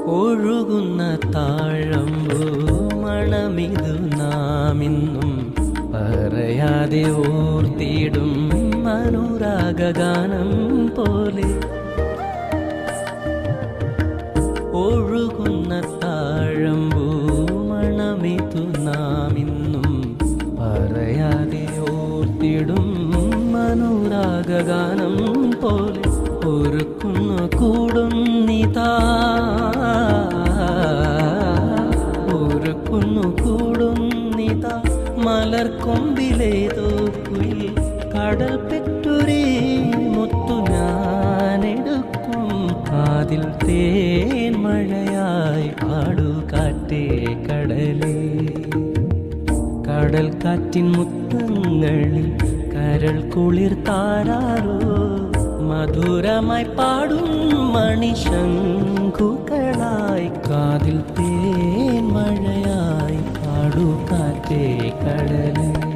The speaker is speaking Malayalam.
ഒഴുകുന്ന താഴമ്പൂ മണമിതു നാമിന്നും പറയാതെ ഓർത്തിടും അനുരാഗാനം പോലെ ഒഴുകുന്ന താഴമ്പൂ മണമിതു നാമിന്നും പറയാതെ ഓർത്തിടും അനുരാഗാനം പോലെ ഒരുക്കുന്നു കൂടും നിതാ ഒരുക്കുന്നു കൂടും നിതാ മലർക്കൊമ്പിലേതോ കുയിൽ കടൽ പെറ്റൊരേ മുത്തു ഞാനെടുക്കും കാതിൽ തേൻ മഴയായി പാടു കാറ്റേ കടലേ കടൽ കാറ്റിൻ മുത്തങ്ങളിൽ കരൾ കുളിർ താരാറോ മധുരമായി പാടും മണിശങ്കുകളായി കാതിൽ തേൻ മഴയായി പാടു കാറ്റേ കടലേ